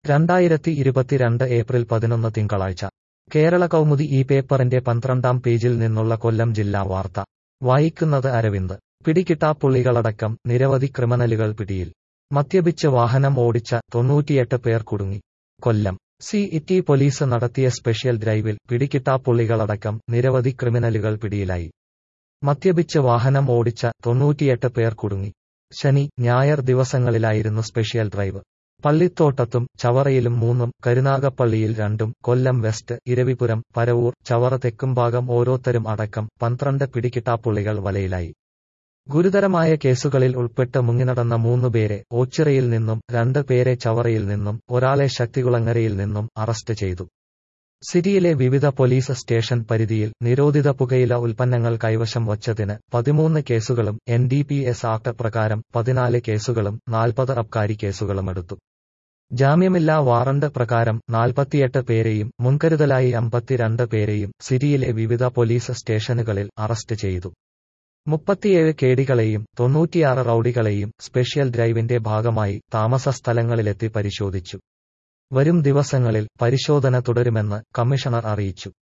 രണ്ടായിരത്തി ഇരുപത്തിരണ്ട് ഏപ്രിൽ പതിനൊന്ന് തിങ്കളാഴ്ച കേരള കൗമുദി ഈ പേപ്പറിന്റെ പന്ത്രണ്ടാം പേജിൽ നിന്നുള്ള കൊല്ലം ജില്ലാ വാർത്ത വായിക്കുന്നത് അരവിന്ദ് പിടികിട്ടാപ്പുള്ളികളടക്കം നിരവധി ക്രിമിനലുകൾ പിടിയിൽ മദ്യപിച്ച് വാഹനം ഓടിച്ച തൊണ്ണൂറ്റിയെട്ട് പേർ കുടുങ്ങി കൊല്ലം സി ഇറ്റി പോലീസ് നടത്തിയ സ്പെഷ്യൽ ഡ്രൈവിൽ പിടികിട്ടാപ്പുള്ളികളടക്കം നിരവധി ക്രിമിനലുകൾ പിടിയിലായി മദ്യപിച്ച് വാഹനം ഓടിച്ച തൊണ്ണൂറ്റിയെട്ട് പേർ കുടുങ്ങി ശനി ഞായർ ദിവസങ്ങളിലായിരുന്നു സ്പെഷ്യൽ ഡ്രൈവ് പള്ളിത്തോട്ടത്തും ചവറയിലും മൂന്നും കരുനാഗപ്പള്ളിയിൽ രണ്ടും കൊല്ലം വെസ്റ്റ് ഇരവിപുരം പരവൂർ ചവറ തെക്കുംഭാഗം ഓരോരുത്തരും അടക്കം പന്ത്രണ്ട് പിടികിട്ടാപ്പുള്ളികൾ വലയിലായി ഗുരുതരമായ കേസുകളിൽ ഉൾപ്പെട്ട് മുങ്ങിനടന്ന മൂന്നുപേരെ ഓച്ചിറയിൽ നിന്നും രണ്ട് പേരെ ചവറയിൽ നിന്നും ഒരാളെ ശക്തികുളങ്ങരയിൽ നിന്നും അറസ്റ്റ് ചെയ്തു സിറ്റിയിലെ വിവിധ പോലീസ് സ്റ്റേഷൻ പരിധിയിൽ നിരോധിത പുകയില ഉൽപ്പന്നങ്ങൾ കൈവശം വച്ചതിന് പതിമൂന്ന് കേസുകളും N D P S act പ്രകാരം പതിനാല് കേസുകളും നാൽപ്പത് അബ്കാരി കേസുകളുമെടുത്തു ജാമ്യമില്ലാ വാറണ്ട് പ്രകാരം നാൽപ്പത്തിയെട്ട് പേരെയും മുൻകരുതലായി അമ്പത്തിരണ്ട് പേരെയും സിറ്റിയിലെ വിവിധ പോലീസ് സ്റ്റേഷനുകളിൽ അറസ്റ്റ് ചെയ്തു മുപ്പത്തിയേഴ് കേടികളെയും തൊണ്ണൂറ്റിയാറ് റൌഡികളെയും സ്പെഷ്യൽ ഡ്രൈവിന്റെ ഭാഗമായി താമസ സ്ഥലങ്ങളിലെത്തി പരിശോധിച്ചു വരും ദിവസങ്ങളിൽ പരിശോധന തുടരുമെന്ന് കമ്മീഷണർ അറിയിച്ചു